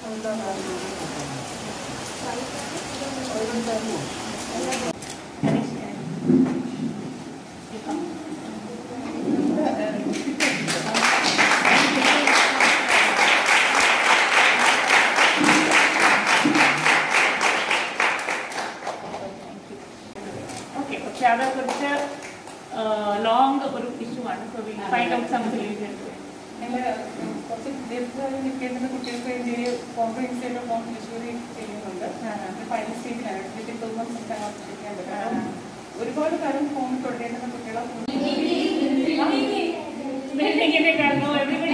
okay പക്ഷെ അത് കുറച്ച് ലോങ് ഒരു ഇഷ്യൂ ആണ് so we find out some solutions ഞങ്ങൾ കുറച്ച് ദീർഘകാലം നിൽക്കേണ്ടുന്ന കുട്ടികൾക്ക് വേണ്ടി ഒരു കോംപ്രഹെൻസീവ് ഫോം തൃശ്ശൂരി ചെയ്യുന്നുണ്ട് ഫൈനൽ സ്റ്റേജിലാണ് വിത്തിൻ ടു മന്ത്സ് ചെയ്യാൻ പറ്റും കാരണം ഒരുപാട് കാലം ഫോം തുടരേണ്ടുന്ന കുട്ടികളെ ബിൽഡിങ്ങിന്റെ കാരണം എവറിബഡി